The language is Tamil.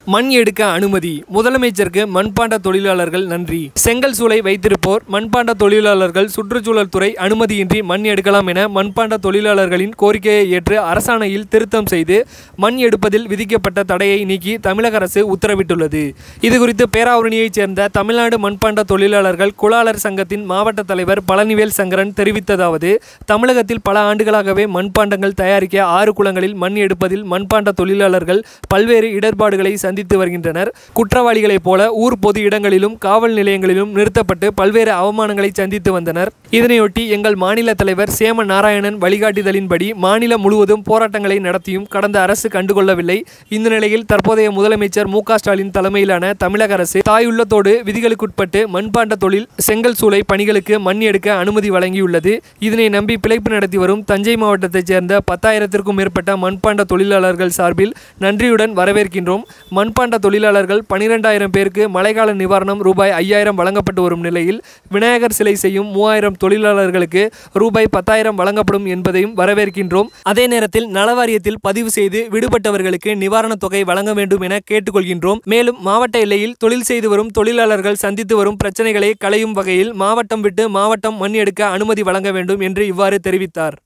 மண் எடுக்க அனுமதி முதலமைச்சருக்கு மண்பாண்ட தொழிலாளர்கள் நன்றி செங்கல் சூளை வைத்திருப்போர் மண்பாண்ட தொழிலாளர்கள் சுற்றுச்சூழல் துறை அனுமதியின்றி மண் எடுக்கலாம் என மண்பாண்ட தொழிலாளர்களின் கோரிக்கையை ஏற்று அரசாணையில் திருத்தம் செய்து மண் எடுப்பதில் விதிக்கப்பட்ட தடையை நீக்கி தமிழக அரசு உத்தரவிட்டுள்ளது இதுகுறித்து பேராவூரணியைச் சேர்ந்த தமிழ்நாடு மண்பாண்ட தொழிலாளர்கள் குளாளர் சங்கத்தின் மாவட்ட தலைவர் பழனிவேல் சங்கரன் தெரிவித்ததாவது தமிழகத்தில் பல ஆண்டுகளாகவே மண்பாண்டங்கள் தயாரிக்க ஆறு குளங்களில் மண் எடுப்பதில் மண்பாண்ட தொழிலாளர்கள் பல்வேறு இடர்பாடுகளை சந்தித்து வருகின்றனர் குற்றவாளிகளைப் போல ஊர் பொது இடங்களிலும் காவல் நிலையங்களிலும் நிறுத்தப்பட்டு பல்வேறு அவமானங்களை சந்தித்து வந்தனர் இதனையொட்டி எங்கள் மாநில தலைவர் சேம நாராயணன் வழிகாட்டுதலின்படி மாநிலம் முழுவதும் போராட்டங்களை நடத்தியும் கடந்த அரசு கண்டுகொள்ளவில்லை இந்த நிலையில் தற்போதைய முதலமைச்சர் மு க ஸ்டாலின் தலைமையிலான தமிழக அரசு தாயுள்ளத்தோடு விதிகளுக்குட்பட்டு மண்பாண்ட தொழில் செங்கல் சூளை பணிகளுக்கு மண் எடுக்க அனுமதி வழங்கியுள்ளது இதனை நம்பி பிழைப்பு நடத்தி வரும் தஞ்சை மாவட்டத்தைச் சேர்ந்த பத்தாயிரத்திற்கும் மேற்பட்ட மண்பாண்ட தொழிலாளர்கள் சார்பில் நன்றியுடன் வரவேற்கின்றோம் மண்பாண்ட தொழிலாளர்கள் பனிரெண்டாயிரம் பேருக்கு மழைக்கால நிவாரணம் ரூபாய் ஐயாயிரம் வழங்கப்பட்டு வரும் நிலையில் விநாயகர் சிலை செய்யும் மூவாயிரம் தொழிலாளர்களுக்கு ரூபாய் பத்தாயிரம் வழங்கப்படும் என்பதையும் வரவேற்கின்றோம் அதே நேரத்தில் நலவாரியத்தில் பதிவு செய்து விடுபட்டவர்களுக்கு நிவாரணத் தொகை வழங்க வேண்டும் என கேட்டுக்கொள்கின்றோம் மேலும் மாவட்ட எல்லையில் தொழில் செய்து வரும் தொழிலாளர்கள் சந்தித்து வரும் பிரச்சனைகளை களையும் வகையில் மாவட்டம் விட்டு மாவட்டம் மண் எடுக்க அனுமதி வழங்க வேண்டும் என்று இவ்வாறு தெரிவித்தார்